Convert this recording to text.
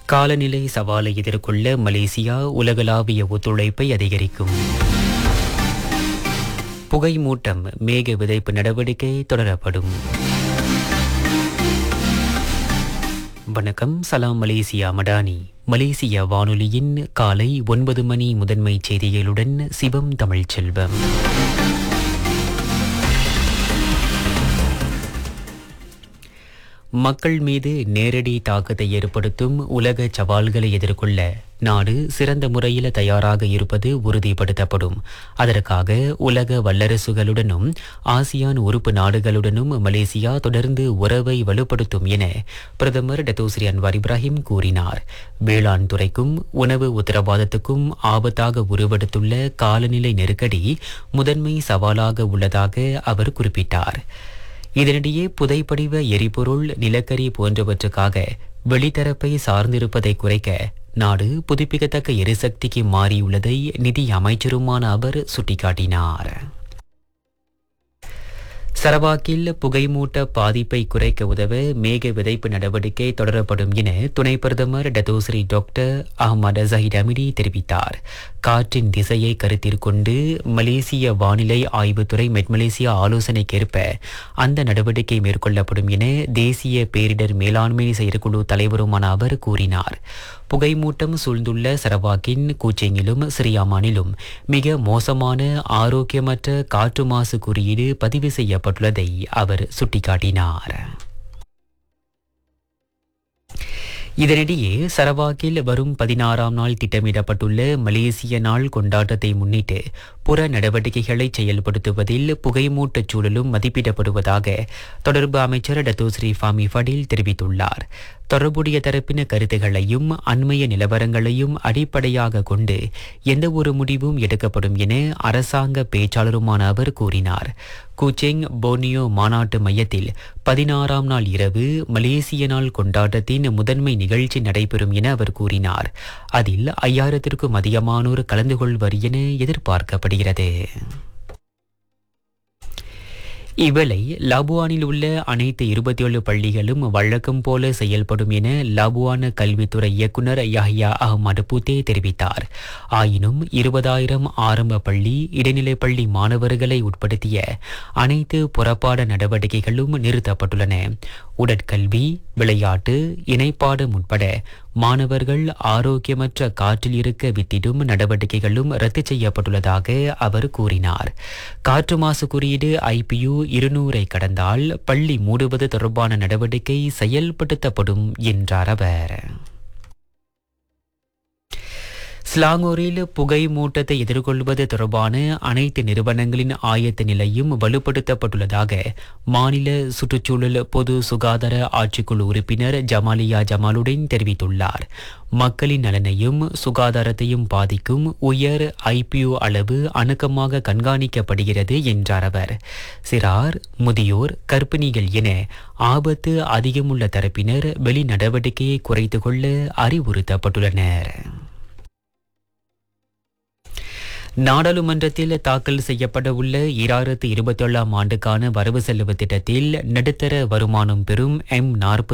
காலநிலை சவாலை எதிர்கொள்ள மலேசியா உலகளாவிய ஒத்துழைப்பை அதிகரிக்கும் புகை மூட்டம் மேக விதைப்பு நடவடிக்கை தொடரப்படும் வணக்கம் சலாம் மலேசியா மடானி மலேசியா வானொலியின் காலை ஒன்பது மணி முதன்மை செய்திகளுடன் சிவம் தமிழ்ச்செல்வம் மக்கள் மீது நேரடி தாக்கத்தை ஏற்படுத்தும் உலக சவால்களை எதிர்கொள்ள நாடு சிறந்த முறையில் தயாராக இருப்பது உறுதிப்படுத்தப்படும் அதற்காக உலக வல்லரசுகளுடனும் ஆசியான் உறுப்பு நாடுகளுடனும் மலேசியா தொடர்ந்து உறவை வலுப்படுத்தும் என பிரதமர் டத்தோஸ்ரீ அன்வார் இப்ராஹிம் கூறினார் வேளாண் துறைக்கும் உணவு உத்தரவாதத்துக்கும் ஆபத்தாக உருவெடுத்துள்ள காலநிலை நெருக்கடி முதன்மை சவாலாக உள்ளதாக அவர் குறிப்பிட்டார் இதனிடையே புதைப்படிவ எரிபொருள் நிலக்கரி போன்றவற்றுக்காக வெளித்தரப்பை சார்ந்திருப்பதை குறைக்க நாடு புதுப்பிக்கத்தக்க எரிசக்திக்கு மாறியுள்ளதை நிதி அமைச்சருமான அவர் சுட்டிக்காட்டினார் சரவாக்கில் புகைமூட்ட பாதிப்பை குறைக்க உதவ மேக விதைப்பு நடவடிக்கை தொடரப்படும் என துணை பிரதமர் டதோஸ்ரீ டாக்டர் அஹமது ஜஹிட் அமிடி தெரிவித்தார் காற்றின் திசையை கருத்தில் கொண்டு மலேசிய வானிலை ஆய்வுத்துறை மெட்மலேசியா ஆலோசனைக்கேற்ப அந்த நடவடிக்கை மேற்கொள்ளப்படும் என தேசிய பேரிடர் மேலாண்மை செயற்குழு தலைவருமான அவர் கூறினார் புகைமூட்டம் சூழ்ந்துள்ள சரவாக்கின் கூச்செங்கிலும் சிரியாமானிலும் மிக மோசமான ஆரோக்கியமற்ற காற்று மாசு குறியீடு பதிவு செய்யப்பட்டுள்ளதை அவர் சுட்டிக்காட்டினார் இதனிடையே சரவாக்கில் வரும் பதினாறாம் நாள் திட்டமிடப்பட்டுள்ள மலேசிய நாள் கொண்டாட்டத்தை முன்னிட்டு புற நடவடிக்கைகளை செயல்படுத்துவதில் புகைமூட்டச் சூழலும் மதிப்பிடப்படுவதாக தொடர்பு அமைச்சர் டத்தோஸ்ரீ ஃபாமி ஃபடில் தெரிவித்துள்ளார் தொடர்புடைய தரப்பின கருத்துகளையும் அண்மைய நிலவரங்களையும் அடிப்படையாக கொண்டு எந்த ஒரு முடிவும் எடுக்கப்படும் என அரசாங்க பேச்சாளருமான அவர் கூறினார் கூச்செங் போர்னியோ மாநாட்டு மையத்தில் பதினாறாம் நாள் இரவு மலேசிய நாள் கொண்டாட்டத்தின் முதன்மை நிகழ்ச்சி நடைபெறும் என அவர் கூறினார் அதில் ஐயாயிரத்திற்கும் அதிகமானோர் கலந்து கொள்வர் என எதிர்பார்க்கப்படுகிறது இவ்வேளை லாபுவானில் உள்ள அனைத்து இருபத்தி ஏழு பள்ளிகளும் வழக்கம் போல செயல்படும் என லாபுவான கல்வித்துறை இயக்குநர் யஹ்யா அகமது பூத்தே தெரிவித்தார் ஆயினும் இருபதாயிரம் ஆரம்ப பள்ளி இடைநிலை பள்ளி மாணவர்களை உட்படுத்திய அனைத்து புறப்பாட நடவடிக்கைகளும் நிறுத்தப்பட்டுள்ளன உடற்கல்வி விளையாட்டு இணைப்பாடம் உட்பட மாணவர்கள் ஆரோக்கியமற்ற காற்றில் இருக்க வித்திடும் நடவடிக்கைகளும் ரத்து செய்யப்பட்டுள்ளதாக அவர் கூறினார் காற்று மாசு குறியீடு ஐபியு இருநூறை கடந்தால் பள்ளி மூடுவது தொடர்பான நடவடிக்கை செயல்படுத்தப்படும் என்றார் அவர் ஸ்லாங்கூரில் புகை மூட்டத்தை எதிர்கொள்வது தொடர்பான அனைத்து நிறுவனங்களின் ஆயத்த நிலையும் வலுப்படுத்தப்பட்டுள்ளதாக மாநில சுற்றுச்சூழல் பொது சுகாதார ஆட்சிக்குழு உறுப்பினர் ஜமாலியா ஜமாலுடன் தெரிவித்துள்ளார் மக்களின் நலனையும் சுகாதாரத்தையும் பாதிக்கும் உயர் ஐபியு அளவு அணுக்கமாக கண்காணிக்கப்படுகிறது என்றார் அவர் சிறார் முதியோர் கர்ப்பிணிகள் என ஆபத்து அதிகமுள்ள தரப்பினர் வெளி நடவடிக்கையை குறைத்து கொள்ள அறிவுறுத்தப்பட்டுள்ளனர் நாடாளுமன்றத்தில் தாக்கல் செய்யப்பட உள்ள இராயிரத்து இருபத்தி ஏழாம் ஆண்டுக்கான வரவு செலவு திட்டத்தில் நடுத்தர வருமானம் பெறும் எம் நாற்பது